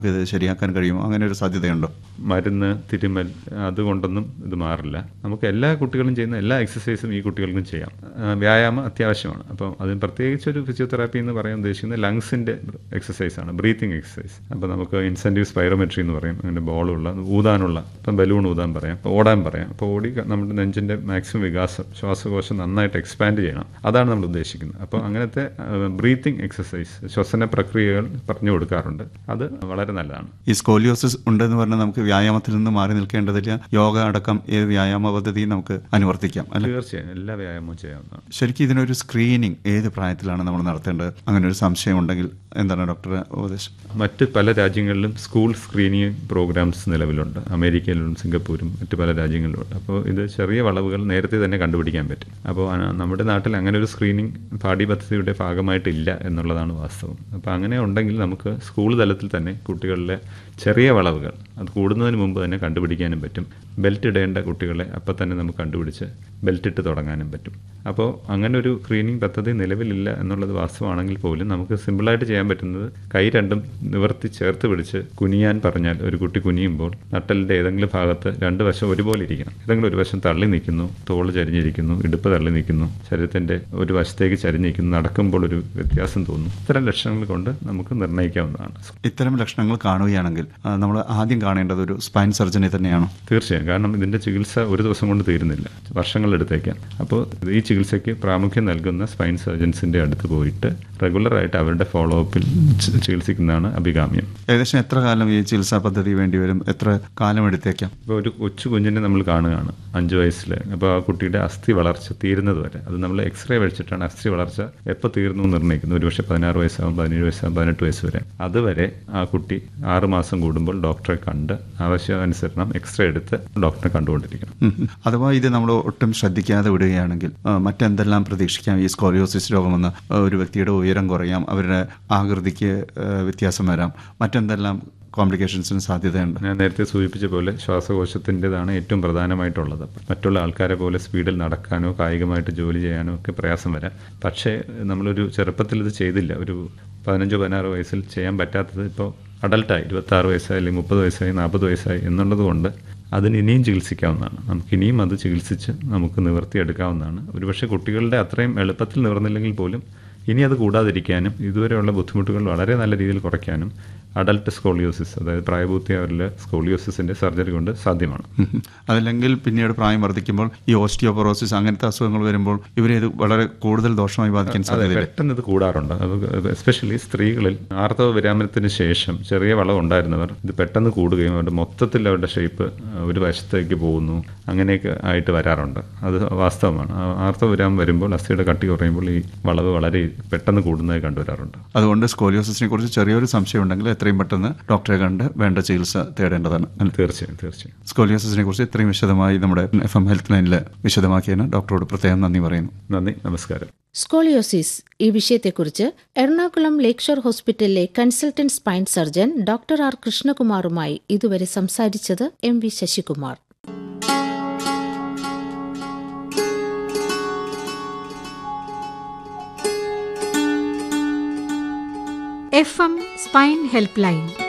ഇത് ശരിയാക്കാൻ കഴിയുമോ അങ്ങനെ ഒരു സാധ്യതയുണ്ടോ മരുന്ന് തിരുമൽ അതുകൊണ്ടൊന്നും ഇത് മാറില്ല നമുക്ക് എല്ലാ കുട്ടികളും ചെയ്യുന്ന എല്ലാ എക്സസൈസും ഈ കുട്ടികൾക്കും ചെയ്യാം ആ, വ്യായാമം അത്യാവശ്യമാണ് അപ്പം അതിന് പ്രത്യേകിച്ച് ഒരു ഫിസിയോതെറാപ്പി എന്ന് പറയാൻ ഉദ്ദേശിക്കുന്നത് ലങ്സിൻ്റെ എക്സസൈസ് ആണ് ബ്രീത്തിങ് എക്സസൈസ് അപ്പോൾ നമുക്ക് ഇൻസെൻറ്റീവ് സ്പൈറോമെട്രി എന്ന് പറയും അങ്ങനെ ബോളുള്ള ഊതാനുള്ള ഇപ്പം ബലൂൺ ഊതാൻ പറയാം ഓടാൻ പറയാം അപ്പോൾ ഓടി ക- നമ്മുടെ നെഞ്ചിൻ്റെ മാക്സിമം വികാസം ശ്വാസകോശം നന്നായിട്ട് എക്സ്പാൻഡ് ചെയ്യണം അതാണ് നമ്മൾ ഉദ്ദേശിക്കുന്നത് അപ്പോൾ അങ്ങനത്തെ ബ്രീത്തിങ് എക്സസൈസ് ശ്വസന പ്രക്രിയകൾ പറഞ്ഞു കൊടുക്കാറുണ്ട് അത് വളരെ നല്ലതാണ് ഈ സ്കോലിയോസിസ് ഉണ്ടെന്ന് പറഞ്ഞാൽ നമുക്ക് വ്യായാമത്തിൽ നിന്ന് മാറി നിൽക്കേണ്ടതില്ല യോഗ അടക്കം ഏത് വ്യായാമ പദ്ധതിയും നമുക്ക് അനുവർത്തിക്കാം അല്ലെ തീർച്ചയായും എല്ലാ വ്യായാമവും ചെയ്യാവുന്നതാണ് ശരിക്കും ഇതിനൊരു സ്ക്രീനിങ് ഏത് പ്രായത്തിലാണ് നമ്മൾ നടത്തേണ്ടത് അങ്ങനെ ഒരു സംശയം ഉണ്ടെങ്കിൽ എന്താണ് ഡോക്ടറെ ഉപദേശം മറ്റ് പല രാജ്യങ്ങളിലും സ്കൂൾ സ്ക്രീനിങ് പ്രോഗ്രാംസ് നിലവിലുണ്ട് അമേരിക്കയിലും സിംഗപ്പൂരും മറ്റ് പല രാജ്യങ്ങളിലുണ്ട് അപ്പോൾ ഇത് ചെറിയ വളവുകൾ നേരത്തെ തന്നെ കണ്ടുപിടിക്കാൻ പറ്റും അപ്പോൾ ആ- നമ്മുടെ നാട്ടിൽ അങ്ങനെ ഒരു സ്ക്രീനിങ് പാഠ്യപദ്ധതിയുടെ ഭാഗമായിട്ടില്ല എന്നുള്ളതാണ് വാസ്തവം അപ്പോൾ അങ്ങനെ ഉണ്ടെങ്കിൽ നമുക്ക് സ്കൂൾ തലത്തിൽ തന്നെ കുട്ടികളിലെ ചെറിയ വളവുകൾ അത് കൂടുന്നതിന് മുമ്പ് തന്നെ കണ്ടുപിടിക്കാനും പറ്റും ബെൽറ്റ് ഇടേണ്ട കുട്ടികളെ അപ്പം തന്നെ നമുക്ക് കണ്ടുപിടിച്ച് ബെൽറ്റ് ഇട്ട് തുടങ്ങാനും പറ്റും അപ്പോൾ അങ്ങനെ ഒരു സ്ക്രീനിങ് പദ്ധതി നിലവിലില്ല എന്നുള്ളത് വാസ്തവമാണെങ്കിൽ പോലും നമുക്ക് സിമ്പിളായിട്ട് ചെയ്യാൻ പറ്റുന്നത് കൈ രണ്ടും നിവർത്തി ചേർത്ത് പിടിച്ച് കുനിയാൻ പറഞ്ഞാൽ ഒരു കുട്ടി കുനിയുമ്പോൾ നട്ടലിൻ്റെ ഏതെങ്കിലും ഭാഗത്ത് രണ്ട് വശം ഒരുപോലെ ഇരിക്കണം ഏതെങ്കിലും ഒരു വശം തള്ളി നിൽക്കുന്നു തോള് ചരിഞ്ഞിരിക്കുന്നു ഇടുപ്പ് തള്ളി നിൽക്കുന്നു ശരീരത്തിൻ്റെ ഒരു വശത്തേക്ക് ചരിഞ്ഞിരിക്കുന്നു നടക്കുമ്പോൾ ഒരു വ്യത്യാസം തോന്നുന്നു ഇത്തരം ലക്ഷണങ്ങൾ കൊണ്ട് നമുക്ക് നിർണ്ണയിക്കാവുന്നതാണ് ഇത്തരം ലക്ഷണങ്ങൾ കാണുകയാണെങ്കിൽ നമ്മൾ ആദ്യം കാണേണ്ടത് ഒരു സ്പൈൻ സർജനെ തന്നെയാണോ തീർച്ചയായും കാരണം ഇതിൻ്റെ ചികിത്സ ഒരു ദിവസം കൊണ്ട് തീരുന്നില്ല വർഷങ്ങളെടുത്തേക്കാം അപ്പോൾ ഈ ചികിത്സയ്ക്ക് പ്രാമുഖ്യം നൽകുന്ന സ്പൈൻ സർജൻസിൻ്റെ അടുത്ത് പോയിട്ട് റെഗുലറായിട്ട് അവരുടെ ഫോളോ അപ്പിൽ ചികിത്സിക്കുന്നതാണ് അഭികാമ്യം ഏകദേശം എത്ര കാലം ഈ ചികിത്സാ പദ്ധതി വേണ്ടിവരും എത്ര കാലം എടുത്തേക്കാം ഇപ്പോൾ ഒരു കൊച്ചു കുഞ്ഞിനെ നമ്മൾ കാണുകയാണ് അഞ്ച് വയസ്സിൽ അപ്പോൾ ആ കുട്ടിയുടെ അസ്ഥി വളർച്ച തീരുന്നത് വരെ അത് നമ്മൾ എക്സ്റേ വെച്ചിട്ടാണ് അസ്ഥി വളർച്ച എപ്പോൾ തീർന്നു എന്ന് നിർണ്ണയിക്കുന്നത് ഒരുപക്ഷെ പതിനാറ് വയസ്സാകും പതിനേഴ് വയസ്സാകും പതിനെട്ട് വയസ്സ് വരെ അതുവരെ ആ കുട്ടി ആറ് മാസം കൂടുമ്പോൾ ഡോക്ടറെ കണ്ട് ആവശ്യാനുസരണം എക്സ്റേ എടുത്ത് ഡോക്ടറെ കണ്ടുകൊണ്ടിരിക്കണം ഉം. അഥവാ ഇത് നമ്മൾ ഒട്ടും ശ്രദ്ധിക്കാതെ വിടുകയാണെങ്കിൽ ആ, മറ്റെന്തെല്ലാം പ്രതീക്ഷിക്കാം ഈ സ്കോലിയോസിസ് രോഗമെന്ന് ആ, ഒരു വ്യക്തിയുടെ ഉയരം കുറയാം അവരുടെ ആകൃതിക്ക് ആ, വ്യത്യാസം വരാം മറ്റെന്തെല്ലാം കോംപ്ലിക്കേഷൻസിന് സാധ്യതയുണ്ട് ഞാൻ നേരത്തെ സൂചിപ്പിച്ച പോലെ ശ്വാസകോശത്തിൻ്റെതാണ് ഏറ്റവും പ്രധാനമായിട്ടുള്ളത് മറ്റുള്ള ആൾക്കാരെ പോലെ സ്പീഡിൽ നടക്കാനോ കായികമായിട്ട് ജോലി ചെയ്യാനോ ഒക്കെ പ്രയാസം വരാം പക്ഷേ നമ്മളൊരു ചെറുപ്പത്തിൽ ഇത് ചെയ്തില്ല ഒരു പതിനഞ്ചോ പതിനാറ് വയസ്സിൽ ചെയ്യാൻ പറ്റാത്തത് ഇപ്പോൾ അഡൽട്ടായി ഇരുപത്താറ് വയസ്സായി അല്ലെങ്കിൽ മുപ്പത് വയസ്സായി നാൽപ്പത് വയസ്സായി എന്നുള്ളത് കൊണ്ട് അതിന് ഇനിയും ചികിത്സിക്കാവുന്നതാണ് നമുക്ക് ഇനിയും അത് ചികിത്സിച്ച് നമുക്ക് നിവർത്തിയെടുക്കാവുന്നതാണ് ഒരുപക്ഷെ കുട്ടികളുടെ അത്രയും എളുപ്പത്തിൽ നിവർന്നില്ലെങ്കിൽ പോലും ഇനി അത് കൂടാതിരിക്കാനും ഇതുവരെയുള്ള ബുദ്ധിമുട്ടുകൾ വളരെ നല്ല രീതിയിൽ കുറയ്ക്കാനും അഡൽട്ട് സ്കോളിയോസിസ് അതായത് പ്രായപൂർത്തിയായവരിലെ സ്കോളിയോസിസിൻ്റെ സർജറി കൊണ്ട് സാധ്യമാണ് ഉം. അതല്ലെങ്കിൽ പിന്നീട് പ്രായം വർദ്ധിക്കുമ്പോൾ ഈ ഓസ്റ്റിയോപൊറോസിസ് അങ്ങനത്തെ അസുഖങ്ങൾ വരുമ്പോൾ ഇവരെ ഇത് വളരെ കൂടുതൽ ദോഷമായി ബാധിക്കാൻ അതെ സാധ്യതയില്ല പെട്ടെന്ന് ഇത് കൂടാറുണ്ട് അത് എസ്പെഷ്യലി സ്ത്രീകളിൽ ആർത്തവ വിരാമനത്തിന് ശേഷം ചെറിയ വളവ് ഉണ്ടായിരുന്നവർ ഇത് പെട്ടെന്ന് കൂടുകയും അവരുടെ മൊത്തത്തിൽ അവരുടെ ഷേപ്പ് ഒരു വശത്തേക്ക് പോകുന്നു അങ്ങനെയൊക്കെ ആയിട്ട് വരാറുണ്ട് അത് വാസ്തവമാണ് ആ ആർത്തവ വിരാമം വരുമ്പോൾ അസ്ഥിയുടെ കട്ടി കുറയുമ്പോൾ ഈ വളവ് വളരെ പെട്ടെന്ന് കൂടുന്നതായി കണ്ടുവരാറുണ്ട് അതുകൊണ്ട് സ്കോലിയോസിസിനെ കുറിച്ച് ചെറിയൊരു സംശയം ഉണ്ടെങ്കിൽ എത്രയും പെട്ടെന്ന് ഡോക്ടറെ കണ്ട് വേണ്ട ചികിത്സ തേടേണ്ടതാണ് അല്ലേ? തീർച്ചയായും തീർച്ചയായും സ്കോലിയോസിസിനെ കുറിച്ച് ഇത്രയും വിശദമായി നമ്മുടെ എഫ് എം ഹെൽത്ത് ലൈനിൽ വിശദമാക്കിയതിന് ഡോക്ടറോട് പ്രത്യേകം നന്ദി പറയുന്നു നന്ദി നമസ്കാരം സ്കോളിയോസിസ് ഈ വിഷയത്തെക്കുറിച്ച് എറണാകുളം ലേക്ഷോർ ഹോസ്പിറ്റലിലെ consultant spine surgeon doctor R കൃഷ്ണകുമാറുമായി ഇതുവരെ സംസാരിച്ചത് M V Sasikumar F M spine help line